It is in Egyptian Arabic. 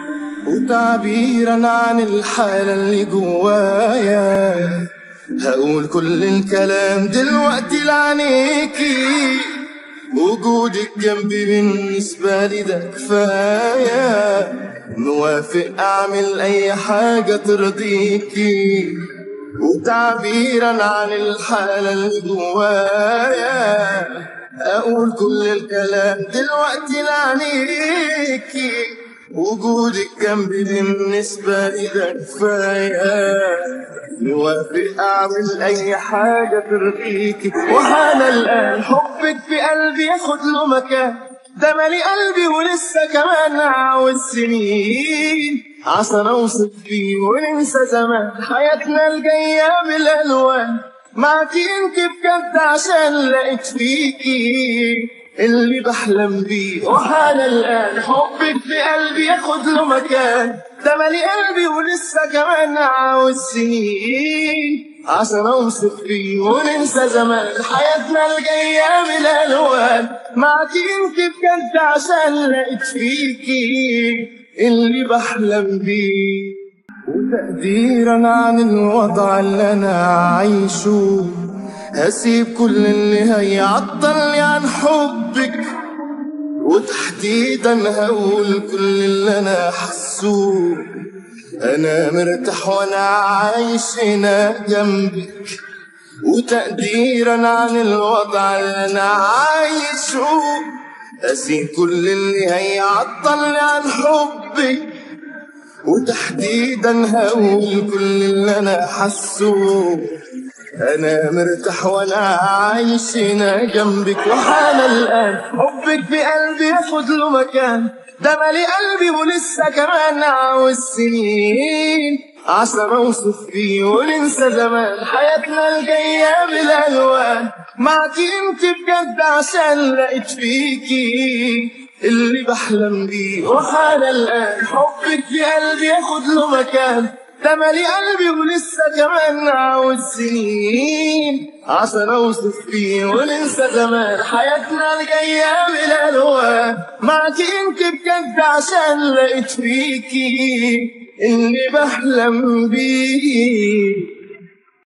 وتعبيرا عن الحالة اللي جوايا هقول كل الكلام دلوقتي لعينيكي وجودك جنبي بالنسبة لي ده كفاية موافق أعمل أي حاجة ترضيكي وتعبيرا عن الحالة اللي جوايا أقول كل الكلام دلوقتي لعينيكي وجودك جنبي بالنسبة لي ده كفاية موافق أعمل أي حاجة ترضيكي وأنا الآن حبك في قلبي ياخد له مكان ده مالي قلبي ولسه كمان عاوز سنين عشان أوصف فيه وننسى زمان حياتنا الجاية بالألوان معاكي انت بجد عشان لقيت فيكي اللي بحلم بيه وحال الآن حبك في قلبي ياخد له مكان ده مالي قلبي ولسه كمان عاوز سنين عشان اوصف فيه وننسى زمان حياتنا الجاية بالألوان معاكي انت بجد عشان لقيت فيكي اللي بحلم بيه وتقديرا عن الوضع اللي انا عايشه هسيب كل اللي هيعطلني عن حبك وتحديدا هقول كل اللي انا حسه انا مرتاح وانا عايش هنا جنبك وتقديرا عن الوضع اللي انا عايشه اسيب كل اللي هيعطلني عن حبك وتحديدا هقول كل اللي انا حسه انا مرتاح وانا عايش هنا جنبك وحال الان حبك في قلبي ياخد له مكان ده مالي قلبي ولسه كمان عاوز سنين عشان اوصف فيه وننسى زمان حياتنا الجاية بالالوان معاكي انت بجد عشان لقيت فيكي اللي بحلم بيه وحال الان حبك في قلبي ياخد له مكان ده مالي قلبي ولسه كمان عاوز سنين عشان اوصف فيه وننسى زمان حياتنا الجاية بالالوان معاكي انت بجد عشان لقيت فيكي اللي بحلم بيه